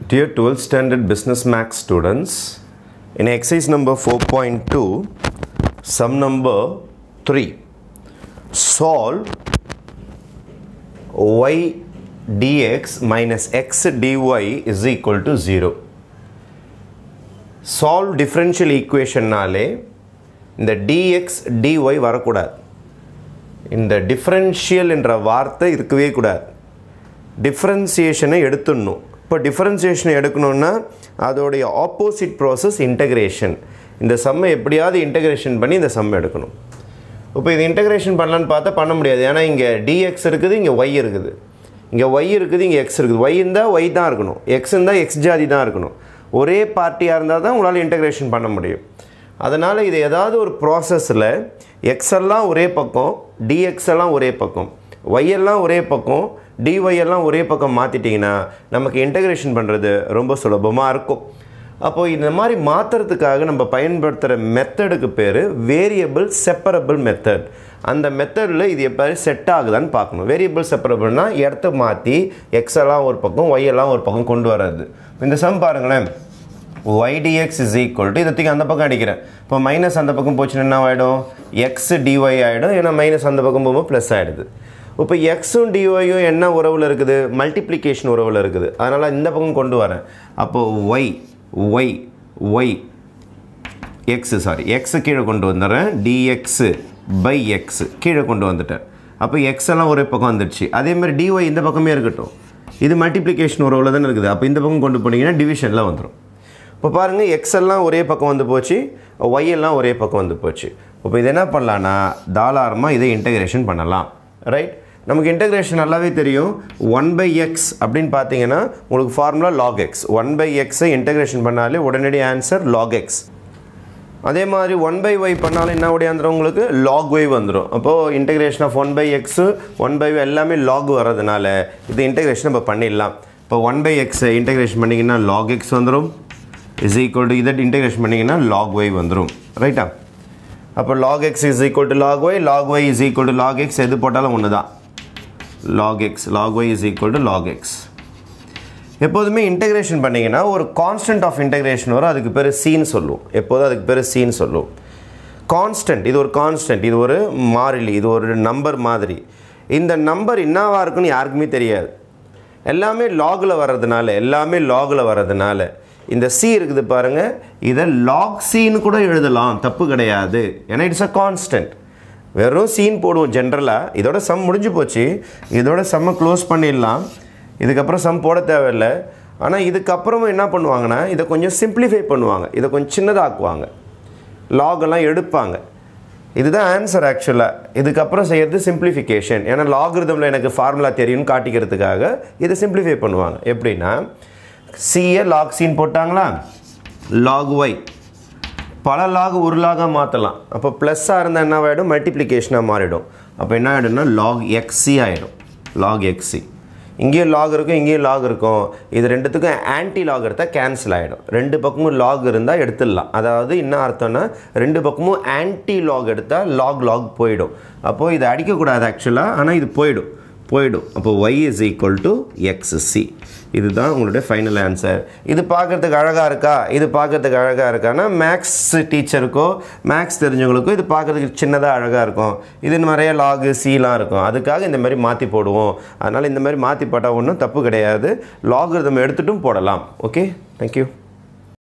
Dear 12th standard business max students, in exercise number 4.2, sum number 3, solve y dx minus x dy is equal to 0. Solve differential equationனாலே இந்த dx dy வரக்கூடாது இந்த differential என்ற வார்த்தை இருக்கவே கூடாது டிஃப்ரென்சியேஷனை எடுத்துடணும் இப்போ டிஃப்ரென்சியேஷனை எடுக்கணும்னா அதோடைய ஆப்போசிட் ப்ராசஸ் இன்டகிரேஷன் இந்த சம்மை எப்படியாவது இன்டகிரேஷன் பண்ணி இந்த சம் எடுக்கணும் இப்போ இது இன்டகிரேஷன் பண்ணலான்னு பார்த்தா பண்ண முடியாது ஏன்னா இங்கே டிஎக்ஸ் இருக்குது இங்கே ஒய் இருக்குது இங்கே ஒய் இருக்குது இங்கே எக்ஸ் இருக்குது ஒய் இருந்தால் ஒய் தான் இருக்கணும் எக்ஸ் இருந்தால் எக்ஸ் ஜாதி தான் இருக்கணும் ஒரே பார்ட்டியாக இருந்தால் தான் உங்களால் இன்டகிரேஷன் பண்ண முடியும் அதனால் இது ஏதாவது ஒரு ப்ராசஸில் எக்ஸ் எல்லாம் ஒரே பக்கம் டிஎக்ஸ் எல்லாம் ஒரே பக்கம் ஒய் எல்லாம் ஒரே பக்கம் டிஒய் எல்லாம் ஒரே பக்கம் மாற்றிட்டிங்கன்னா நமக்கு இன்டகிரேஷன் பண்ணுறது ரொம்ப சுலபமாக இருக்கும் அப்போது இந்த மாதிரி மாற்றுறதுக்காக நம்ம பயன்படுத்துகிற மெத்தடுக்கு பேர் வேரியபிள் செப்பரபிள் மெத்தட் அந்த மெத்தடில் இது எப்போ செட் ஆகுதான்னு பார்க்கணும் வேரியபிள் செப்பரபிள்னா இடத்த மாற்றி எக்ஸ் எல்லாம் ஒரு பக்கம் ஒய் எல்லாம் ஒரு பக்கம் கொண்டு வர்றது இந்த சம் பாருங்களேன் ydx இஸ் ஈக்குவல் டு இதை அந்த பக்கம் அடிக்கிறேன் இப்போ மைனஸ் அந்த பக்கம் போச்சுன்னா என்ன ஆகிடும் எக்ஸ் டிஒய் ஆகிடும் ஏன்னா மைனஸ் அந்த பக்கம் போகும்போது ப்ளஸ் ஆகிடுது இப்போ எக்ஸும் டிஒயும் என்ன உறவில் இருக்குது மல்டிப்ளிகேஷன் உறவில் இருக்குது அதனால் இந்த பக்கம் கொண்டு வரேன் அப்போது Y Y Y X sorry X கீழே கொண்டு வந்துடுறேன் டிஎக்ஸு பை எக்ஸு கீழே கொண்டு வந்துட்டேன் அப்போ எக்ஸ் எல்லாம் ஒரே பக்கம் வந்துடுச்சு அதேமாதிரி டிஒய் இந்த பக்கமே இருக்கட்டும் இது மல்டிப்ளிகேஷன் உறவில் தானே இருக்குது அப்போ இந்த பக்கம் கொண்டு போனீங்கன்னா டிவிஷனில் வந்துடும் இப்போ பாருங்கள் எக்ஸ் எல்லாம் ஒரே பக்கம் வந்து போச்சு ஒய் எல்லாம் ஒரே பக்கம் வந்து போச்சு இப்போ இது என்ன பண்ணலான்னா தாராளமாக இதை இன்டகிரேஷன் பண்ணலாம் ரைட் நமக்கு இன்டகிரேஷன் நல்லாவே தெரியும் ஒன் பை எக்ஸ் அப்படின்னு பார்த்தீங்கன்னா உங்களுக்கு formula log X one by எக்ஸை இன்டகிரேஷன் பண்ணாலே உடனடி ஆன்சர் லாக் எக்ஸ் அதே மாதிரி ஒன் பை ஒய் பண்ணாலும் என்ன ஓடியாந்துடும் உங்களுக்கு லாக் ஒய் வந்துடும் அப்போது integration of one by X one by எல்லாமே லாக் வர்றதுனால இது இன்டகிரேஷன் நம்ம பண்ணிடலாம் இப்போ ஒன் பை எக்ஸை இன்டகிரேஷன் பண்ணிங்கன்னா லாக் எக்ஸ் வந்துடும் இஸ் ஈக்குவல் டு இதை இன்டகிரேஷன் பண்ணிங்கன்னா லாக் ஒய் வந்துடும் ரைட்டா அப்போ log X is equal to log Y log Y is equal to log X எது போட்டாலும் ஒன்று தான் log X log Y is equal to log X எப்போதுமே இன்டகிரேஷன் பண்ணிங்கன்னா ஒரு கான்ஸ்டன்ட் ஆஃப் இன்டகிரேஷன் வரும் அதுக்கு பேர் சீன் சொல்லுவோம் எப்போதும் அதுக்கு பேர் சீன் சொல்லுவோம் கான்ஸ்டன்ட் இது ஒரு கான்ஸ்டன்ட் இது ஒரு மாறிலி இது ஒரு நம்பர் மாதிரி இந்த நம்பர் என்னவா இருக்குன்னு யாருக்குமே தெரியாது எல்லாமே லாகில் வர்றதுனால எல்லாமே லாகில் வர்றதுனால இந்த சி இருக்குது பாருங்கள் இதை லாக் சீன் கூட எழுதலாம் தப்பு கிடையாது ஏன்னா இட்ஸ் அ கான்ஸ்டன்ட் வெறும் சீன் போடுவோம் ஜென்ரலாக இதோட சம் முடிஞ்சு போச்சு இதோட செம்மை க்ளோஸ் பண்ணிடலாம் இதுக்கப்புறம் சம் போட தேவையில்லை ஆனால் இதுக்கப்புறமும் என்ன பண்ணுவாங்கன்னா இதை கொஞ்சம் சிம்பிளிஃபை பண்ணுவாங்க இதை கொஞ்சம் சின்னதாக்குவாங்க லாகெல்லாம் எடுப்பாங்க இதுதான் ஆன்சர் ஆக்சுவலாக இதுக்கப்புறம் செய்கிறது சிம்பிளிஃபிகேஷன் ஏன்னா லாகிருதமில் எனக்கு ஃபார்முலா தெரியும்னு காட்டிக்கிறதுக்காக இதை சிம்பிளிஃபை பண்ணுவாங்க எப்படின்னா சிஏ லாக் சீன் போட்டாங்களா லாக் ஒய் பல லாக் ஒரு லாகாக மாற்றலாம் அப்போ ப்ளஸ்ஸாக இருந்தால் என்ன ஆகிடும் மல்டிப்ளிகேஷனாக மாறிடும் அப்போ என்ன ஆகிடும்னா லாக் எக்ஸி ஆகிடும் லாக் எக்ஸி இங்கேயும் லாக் இருக்கும் இங்கேயும் லாக் இருக்கும் இது ரெண்டுத்துக்கும் ஆன்டி லாக் எடுத்தால் கேன்சல் ஆகிடும் ரெண்டு பக்கமும் லாக் இருந்தால் எடுத்துடலாம் அதாவது என்ன அர்த்தம்னா ரெண்டு பக்கமும் ஆன்டி லாக் எடுத்தால் லாக் லாக் போயிடும் அப்போது இதை அடிக்கக்கூடாது ஆக்சுவலாக ஆனால் இது போயிடும் போயிடும் அப்போ Y is equal to X C இதுதான் உங்களுடைய ஃபைனல் ஆன்சர் இது பார்க்குறதுக்கு அழகாக இருக்கா இது பார்க்குறதுக்கு அழகாக இருக்கான்னா மேக்ஸ் டீச்சருக்கோ மேக்ஸ் தெரிஞ்சவங்களுக்கோ இது பார்க்குறதுக்கு சின்னதாக அழகாக இருக்கும் இது நிறைய லாகு சீலாம் இருக்கும் அதுக்காக இந்த மாதிரி மாற்றி போடுவோம் அதனால் இந்த மாதிரி மாற்றி போட்டால் ஒன்றும் தப்பு கிடையாது லாகு நம்ம எடுத்துட்டும் போடலாம் ஓகே தேங்க்யூ